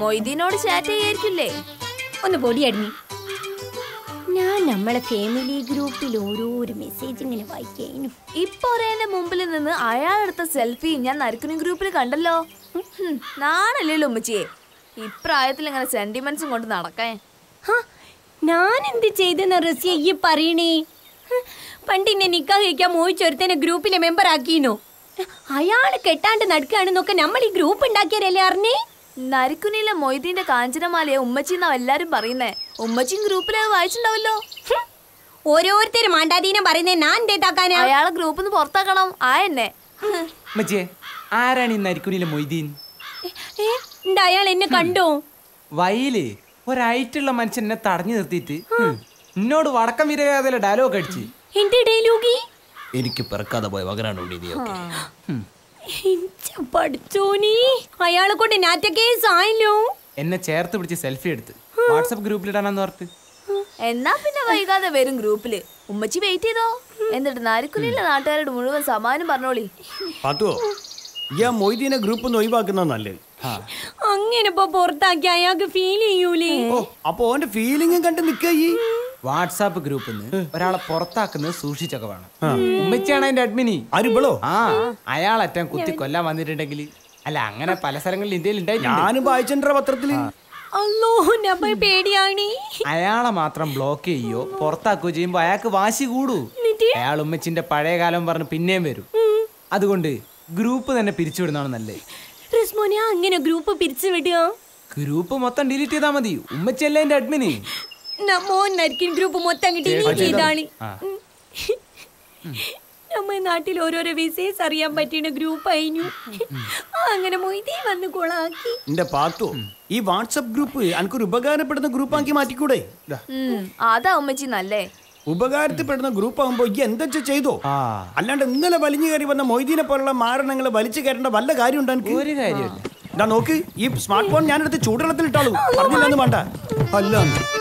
മൊയ്തീനോട് chat ചെയ്യായിരിക്കില്ലേ ഒന്ന് പൊടിയടങ്ങി ഞാൻ നമ്മളെ ഫാമിലി ഗ്രൂപ്പിൽ ഓരോരോ മെസ്സേജ് ഇങ്ങനെ വായിക്കുന്നു ഇപ്പൊ ഒരേന്റെ മുമ്പിൽ നിന്ന് അയാളെടുത്ത സെൽഫി ഞാൻ നരക്കുനി ഗ്രൂപ്പിൽ കണ്ടല്ലോ ഹും, നാണല്ലല്ലോ ഉമ്മച്ചിയെ ഇപ്രായത്തിൽ ഇങ്ങനെ സെന്റിമെന്റ്സും കൊണ്ട് നടക്കാൻ ഞാൻ എന്ത് ചെയ്തെന്ന റസിയ ഈ പറയണേ ഹ്, പണ്ട് എന്നെ നിക്കാ കഴിക്കാൻ മോഹിച്ചൊരുത്തനെ ഗ്രൂപ്പിലെ മെമ്പർ ആക്കീനോ അയാള് കെട്ടാണ്ട് നടക്കുകയാണെന്നൊക്കെ നമ്മൾ ഈ ഗ്രൂപ്പ് ഉണ്ടാക്കിയാരല്ലേ അറിഞ്ഞേ നരക്കുനിയിലെ മൊയ്തീന്റെ കാഞ്ചനമാലയെ ഉമ്മച്ചി എന്നാ എല്ലാരും പറയുന്നേ ഉമ്മച്ചിയും ഗ്രൂപ്പിൽ അത് വായിച്ചിട്ടുണ്ടാവല്ലോ ഹ്, ഓരോരുത്തരും മാണ്ടാതീനം പറയുന്നേ ഞാൻ എന്തേതാക്കാനാ അയാളെ ഗ്രൂപ്പിൽ നിന്ന് പുറത്താക്കണം ആ എന്നെ മച്ചേ ആരാണ് ഈ നരിക്കുനിയിലെ മൊയ്തീൻ ഏ, എന്താ അയാൾ എന്നെ കണ്ടോ വയല് ഒരായിട്ടുള്ള മനുഷ്യൻ എന്നെ തടഞ്ഞു നിർത്തിയിട്ട് ഉം, എന്നോട് വടക്കം വിരകാതെ ഡയലോഗ് അടിച്ച് എന്റെ ഡയലോഗി എനിക്ക് പിറക്കാതെ പോയ മകനാണ് നീയൊക്കെ പഠിച്ചോനി അയാളെ കൊണ്ട് നാറ്റ കേസ് ആയല്ലോ എന്നെ ചേർത്ത് പിടിച്ച് സെൽഫി എടുത്ത് വാട്സപ്പ് ഗ്രൂപ്പിലിടാനെന്ന് ഓർത്ത് എന്നാ പിന്നെ വൈകാതെ വരും ഗ്രൂപ്പില് ഉമ്മച്ചി വെയിറ്റ് ചെയ്തോ എന്നിട്ട് നരക്കുനിയിലെ നാട്ടുകാരോട് മുഴുവൻ സമാനം പറഞ്ഞോളി പാത്തുവോ ഈ ആ മൊയ്തീനെ ഗ്രൂപ്പ് ഒന്ന് ഒഴിവാക്കുന്ന നല്ലത് അങ്ങനെ ഇപ്പൊ പുറത്താക്കി അയാൾക്ക് ഫീൽ ചെയ്യൂലേ ഓ അപ്പൊ ഓന്റെ ഫീലിംഗും കണ്ട് നിക്ക ഈ വാട്സാപ്പ് ഗ്രൂപ്പിൽ നിന്ന് ഒരാളെ പുറത്താക്കുന്നത് സൂക്ഷിച്ചൊക്കെ വേണം ഉമ്മച്ചിയാണ് അതിന്റെ അഡ്മിനി ആരുമ്പളോ ആ അയാളറ്റം കുത്തി കൊല്ലാൻ വന്നിട്ടുണ്ടെങ്കിൽ അല്ല അങ്ങനെ പല സ്ഥലങ്ങളിൽ ഇന്ത്യയിൽ ഉണ്ടായിട്ടുണ്ട് ഞാനും വായിച്ചിട്ടുണ്ട പത്രത്തില് അല്ലോ നമ്മ പേടിയാണ് അയാളെ മാത്രം ബ്ലോക്ക് ചെയ്യോ പുറത്താക്കുകയോ ചെയ്യുമ്പോ അയാൾക്ക് വാശി കൂടൂ അയാൾ ഉമ്മച്ചിന്റെ പഴയ കാലം പറഞ്ഞ് പിന്നെയും വരും അതുകൊണ്ട് ഗ്രൂപ്പ് തന്നെ പിരിച്ചുവിടുന്നതാണ് നല്ലത് റിസ്മോനെ അങ്ങനെ ഗ്രൂപ്പ് പിരിച്ചു വിടുക ഗ്രൂപ്പ് മൊത്തം ഡിലീറ്റ് ചെയ്താൽ മതി ഉമ്മച്ചല്ലേ എന്റെ അഡ്മിനി നമ്മോ നരിക്കിൻ ഗ്രൂപ്പ് മൊത്തം അങ്ങ് ഡിലീറ്റ് ചെയ്താണ് ആ. നമ്മ നാട്ടിൽ ഓരോരോ വിസേസ് അറിയാൻ പറ്റിയ ഗ്രൂപ്പ് ആയിരുന്നു അങ്ങനെ മൊയ്തേ വന്ന് കൊളാക്കി എന്റെ പാത്തു ഈ വാട്സപ്പ് ഗ്രൂപ്പ് എനിക്കൊരു ഉപകാരപ്പെടുന്ന ഗ്രൂപ്പാക്കി മാറ്റിക്കൂടെ ദാ, ഉം, അതാ ഉമ്മച്ചി നല്ലേ ഉപകാരത്തിൽപ്പെടുന്ന ഗ്രൂപ്പ് ആകുമ്പോ ഈ എന്തൊക്കെ ചെയ്തോ ആ അല്ലാണ്ട് ഇന്നലെ വലിഞ്ഞു കയറി വന്ന മൊയ്തീനെ പോലുള്ള മാരണങ്ങൾ വലിച്ചു കയറേണ്ട വല്ല കാര്യം ഉണ്ടോ എനിക്ക് ഒരു കാര്യമില്ല ഇതാ നോക്ക് ഈ സ്മാർട്ട് ഫോൺ ഞാനെടുത്ത് ചൂടുവെള്ളത്തിൽ ഇട്ടാളൂ പറഞ്ഞില്ലെന്ന് വേണ്ട അല്ല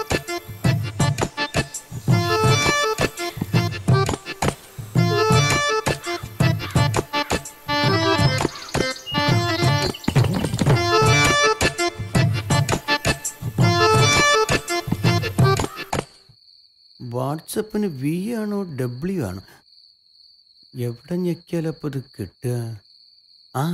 വാട്സപ്പിന് വി ആണോ ഡബ്ല്യു ആണോ എവിടെ ഞെക്കിയാലപ്പോൾ ഇത് കിട്ടുക ആ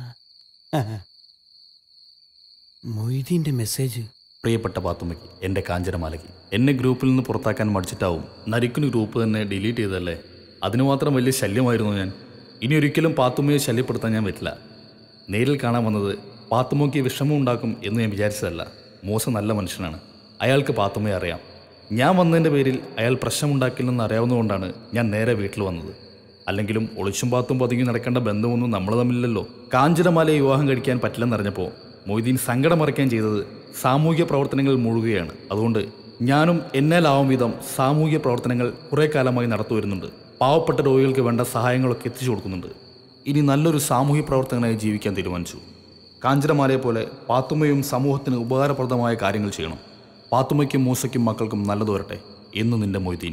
മൊയ്തീൻ്റെ മെസ്സേജ് പ്രിയപ്പെട്ട പാത്തുമ്മയ്ക്ക് എൻ്റെ കാഞ്ചനമാലയ്ക്ക് എന്നെ ഗ്രൂപ്പിൽ നിന്ന് പുറത്താക്കാൻ മടിച്ചിട്ടാവും നരിക്കുന് ഗ്രൂപ്പ് തന്നെ ഡിലീറ്റ് ചെയ്തല്ലേ അതിന് മാത്രം വലിയ ശല്യമായിരുന്നു ഞാൻ ഇനി ഒരിക്കലും പാത്തുമ്മയെ ശല്യപ്പെടുത്താൻ ഞാൻ പറ്റില്ല നേരിൽ കാണാൻ വന്നത് പാത്തുമ്മയ്ക്ക് വിഷമം ഉണ്ടാക്കും എന്ന് ഞാൻ വിചാരിച്ചതല്ല മൂസ നല്ല മനുഷ്യനാണ് അയാൾക്ക് പാത്തുമ്മയെ അറിയാം ഞാൻ വന്നതിൻ്റെ പേരിൽ അയാൾ പ്രശ്നമുണ്ടാക്കില്ലെന്ന് അറിയാവുന്നതുകൊണ്ടാണ് ഞാൻ നേരെ വീട്ടിൽ വന്നത് അല്ലെങ്കിലും ഒളിച്ചും പാത്തും പതുങ്ങി നടക്കേണ്ട ബന്ധമൊന്നും നമ്മൾ തമ്മിലല്ലോ കാഞ്ചനമാലയെ വിവാഹം കഴിക്കാൻ പറ്റില്ലെന്നറിഞ്ഞപ്പോൾ മൊയ്തീൻ സങ്കടം മറയ്ക്കാൻ ചെയ്തത് സാമൂഹ്യ പ്രവർത്തനങ്ങളിൽ മുഴുകുകയാണ് അതുകൊണ്ട് ഞാനും എന്നാലാവും വിധം സാമൂഹ്യ പ്രവർത്തനങ്ങൾ കുറേ കാലമായി നടത്തി വരുന്നുണ്ട് പാവപ്പെട്ട രോഗികൾക്ക് വേണ്ട സഹായങ്ങളൊക്കെ എത്തിച്ചു കൊടുക്കുന്നുണ്ട് ഇനി നല്ലൊരു സാമൂഹ്യ പ്രവർത്തകനായി ജീവിക്കാൻ തീരുമാനിച്ചു കാഞ്ചനമാലയെ പോലെ പാത്തുമ്മയും സമൂഹത്തിന് ഉപകാരപ്രദമായ കാര്യങ്ങൾ ചെയ്യണം പാത്തുമ്മയ്ക്കും മൂസയ്ക്കും മക്കൾക്കും നല്ലത് വരട്ടെ എന്ന് നിന്റെ മൊയ്തീൻ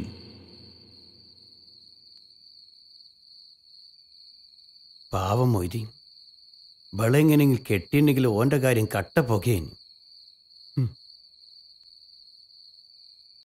പാവം മൊയ്തീൻ വെളെങ്ങനെങ്കിൽ കെട്ടിയിട്ടുണ്ടെങ്കിൽ ഓൻ്റെ കാര്യം കട്ട പുകയേനി